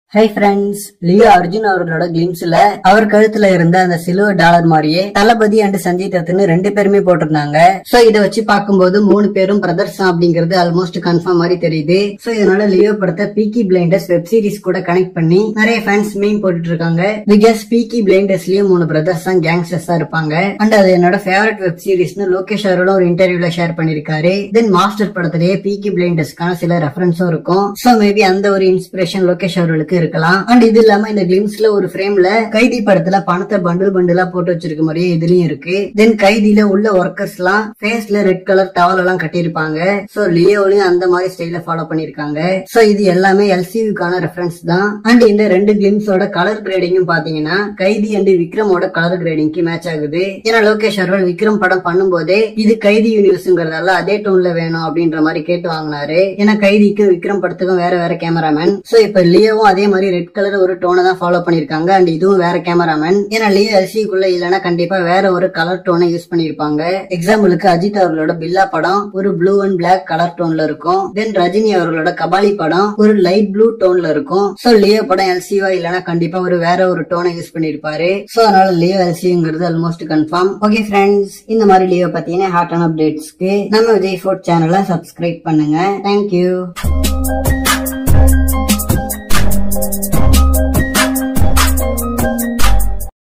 hi friends Leo Arjun அவர்களோட கிளிம்ஸ்ல அவர் கழுத்துல இருந்த அந்த சில்வர் டாலர் மாதிரியே தளபதி அண்ட் சஞ்சய் தத்துன்னு ரெண்டு பேருமே போட்டிருந்தாங்க சோ இத வச்சு பார்க்கும்போது மூணு பேரும் பிரதர்ஸ் தான் அப்படிங்கிறது ஆல்மோஸ்ட் கன்ஃபார்ம் மாதிரி தெரியுது சோ இதனால லியோ படத்தை பீக்கி பிளைண்டர்ஸ் வெப் சீரிஸ் கூட கனெக்ட் பண்ணி நிறைய ஃபேன்ஸ் மீன் போட்டுட்டு இருக்காங்க பிகாஸ் பீக்கி பிளைண்டர்ஸ்லயும் மூணு பிரதர்ஸ் தான் கேங்ஸ்டர்ஸா இருப்பாங்க அண்ட் அது என்னோட ஃபேவரட் வெப் சீரிஸ்னு லோகேஷ் அவர்களும் ஒரு இன்டர்வியூல ஷேர் பண்ணிருக்காரு தென் மாஸ்டர் படத்திலேயே பீக்கி பிளைண்டர்ஸ்க்கான சில ரெஃபரன்ஸும் இருக்கும் சோ மேபி அந்த ஒரு இன்ஸ்பிரேஷன் லோகேஷ் அவர்களுக்கு இருக்கலாம் அண்ட் இது இல்லாம இந்த கிளிம்ஸ்ல ஒரு ஃப்ரேம்ல கைதி படத்துல பணத்தை பண்டில் பண்டிலா போட்டு வச்சிருக்க மாதிரியே இதுலயும் இருக்கு தென் கைதியில உள்ள ஒர்க்கர்ஸ் எல்லாம் ஃபேஸ்ல ரெட் கலர் டவல் எல்லாம் கட்டியிருப்பாங்க சோ லியோலையும் அந்த மாதிரி ஸ்டைல ஃபாலோ பண்ணிருக்காங்க சோ இது எல்லாமே எல்சிவிக்கான ரெஃபரன்ஸ் தான் அண்ட் இந்த ரெண்டு கிளிம்ஸோட கலர் கிரேடிங்கும் பாத்தீங்கன்னா கைதி அண்ட் விக்ரமோட கலர் கிரேடிங்க்கு மேட்ச் ஆகுது ஏன்னா லோகேஷ் அவர்கள் விக்ரம் படம் பண்ணும்போதே இது கைதி யூனிவர்ஸ்ங்கிறதால அதே டோன்ல வேணும் அப்படின்ற மாதிரி கேட்டு வாங்கினாரு ஏன்னா கைதிக்கும் விக்ரம் படத்துக்கும் வேற வேற கேமராமேன் சோ இப்ப லியோவும் அதே மாதிரி ரெட் கலர் ஒரு டோனை தான் ஃபாலோ பண்ணிருக்காங்க அண்ட் இதுவும் வேற கேமராமேன் ஏன்னா லியோ எல்சிக்குள்ள இல்லைன்னா கண்டிப்பா வேற ஒரு கலர் டோனை யூஸ் பண்ணிருப்பாங்க எக்ஸாம்பிளுக்கு அஜித் அவர்களோட பில்லா படம் ஒரு ப்ளூ அண்ட் பிளாக் கலர் டோன்ல இருக்கும் தென் ரஜினி அவர்களோட கபாலி படம் ஒரு லைட் ப்ளூ டோன்ல இருக்கும் சோ லியோ படம் எல்சிவா இல்லைன்னா கண்டிப்பா ஒரு வேற ஒரு டோனை யூஸ் பண்ணிருப்பாரு சோ அதனால லியோ எல்சிங்கிறது ஆல்மோஸ்ட் கன்ஃபார்ம் ஓகே ஃப்ரெண்ட்ஸ் இந்த மாதிரி லியோ பத்தின ஹாட்டான அப்டேட்ஸ்க்கு நம்ம விஜய் ஃபோர்ட் சேனலை சப்ஸ்கிரைப் பண்ணுங்க தேங்க்யூ